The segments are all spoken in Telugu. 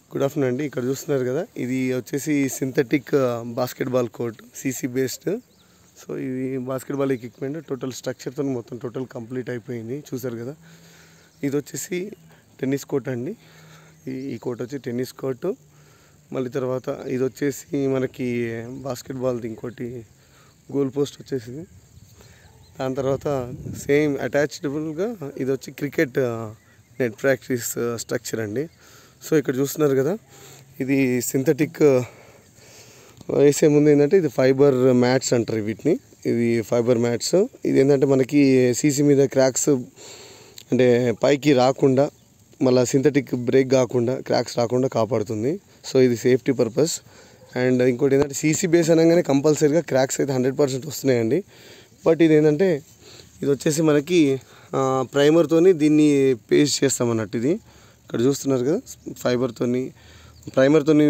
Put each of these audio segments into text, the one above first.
గుడ్ ఆఫ్టర్నూన్ అండి ఇక్కడ చూస్తున్నారు కదా ఇది వచ్చేసి synthetic basketball court CC based so ఇది బాస్కెట్బాల్ ఎక్విప్మెంట్ టోటల్ స్ట్రక్చర్తో మొత్తం టోటల్ కంప్లీట్ అయిపోయింది చూసారు కదా ఇది వచ్చేసి టెన్నిస్ కోర్ట్ అండి ఈ- ఈ కోర్ట్ వచ్చి టెన్నిస్ కోర్టు మళ్ళీ తర్వాత ఇది వచ్చేసి మనకి బాస్కెట్బాల్ది ఇంకోటి గోల్ పోస్ట్ వచ్చేసింది దాని తర్వాత సేమ్ అటాచ్డబుల్గా ఇది వచ్చి క్రికెట్ నెట్ ప్రాక్టీస్ స్ట్రక్చర్ అండి సో ఇక్కడ చూస్తున్నారు కదా ఇది సింథటిక్ వేసే ముందు ఏంటంటే ఇది ఫైబర్ మ్యాట్స్ అంటారు వీటిని ఇది ఫైబర్ మ్యాట్స్ ఇది ఏంటంటే మనకి సీసీ మీద క్రాక్స్ అంటే పైకి రాకుండా మళ్ళీ సింథటిక్ బ్రేక్ కాకుండా క్రాక్స్ రాకుండా కాపాడుతుంది సో ఇది సేఫ్టీ పర్పస్ అండ్ ఇంకోటి ఏంటంటే సీసీ బేస్ అనగానే కంపల్సరీగా క్రాక్స్ అయితే హండ్రెడ్ పర్సెంట్ వస్తున్నాయండి బట్ ఇది ఏంటంటే ఇది వచ్చేసి మనకి ప్రైమర్తోని దీన్ని పేస్ట్ చేస్తామన్నట్టు ఇది ఇక్కడ చూస్తున్నారు కదా ఫైబర్తోని ప్రైమర్తోని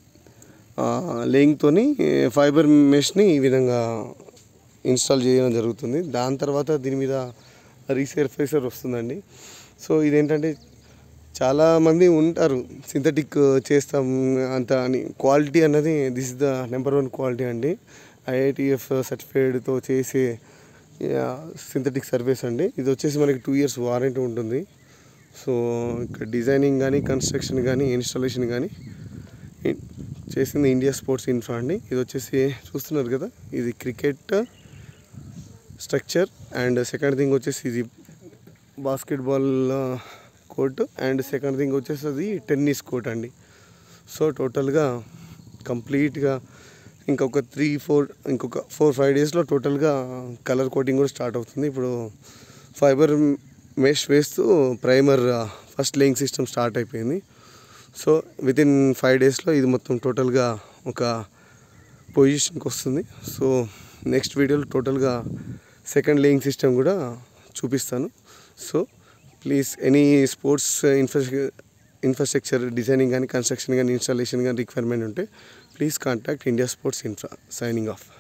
లేయింగ్తోని ఫైబర్ మెష్ని ఈ విధంగా ఇన్స్టాల్ చేయడం జరుగుతుంది దాని తర్వాత దీని మీద రీసర్ఫేసర్ వస్తుందండి సో ఇదేంటంటే చాలామంది ఉంటారు సింథటిక్ చేస్తాం అంత అని క్వాలిటీ అన్నది this is the number one quality అండి ఐఐటిఎఫ్ సర్టిఫైడ్తో చేసే సింథటిక్ సర్వీస్ అండి ఇది వచ్చేసి మనకి టూ ఇయర్స్ వారంటీ ఉంటుంది సో ఇక్కడ డిజైనింగ్ కానీ కన్స్ట్రక్షన్ కానీ ఇన్స్టాలేషన్ కానీ ఇ- చేసింది ఇండియా స్పోర్ట్స్ ఇన్ఫ్రా అండి ఇది వచ్చేసి చూస్తున్నారు కదా ఇది cricket structure and second thing వచ్చేసి ఇది basketball court and second thing వచ్చేసి అది టెన్నిస్ కోర్ట్ అండి సో టోటల్గా కంప్లీట్గా ఇంకొక త్రీ ఫోర్ ఇంకొక ఫోర్ ఫైవ్ డేస్లో టోటల్గా కలర్ కోటింగ్ కూడా స్టార్ట్ అవుతుంది ఇప్పుడు ఫైబర్ మెష్ వేస్తూ primer first laying system start అయిపోయింది సో విత్ ఇన్ ఫైవ్ డేస్లో ఇది మొత్తం టోటల్గా ఒక పొజిషన్కి వస్తుంది సో నెక్స్ట్ వీడియోలో టోటల్గా సెకండ్ లేయింగ్ సిస్టమ్ కూడా చూపిస్తాను so please any sports infra infrastructure designing కానీ కన్స్ట్రక్షన్ కానీ ఇన్స్టాలేషన్ కానీ రిక్వైర్మెంట్ ఉంటే please contact India sports infra signing of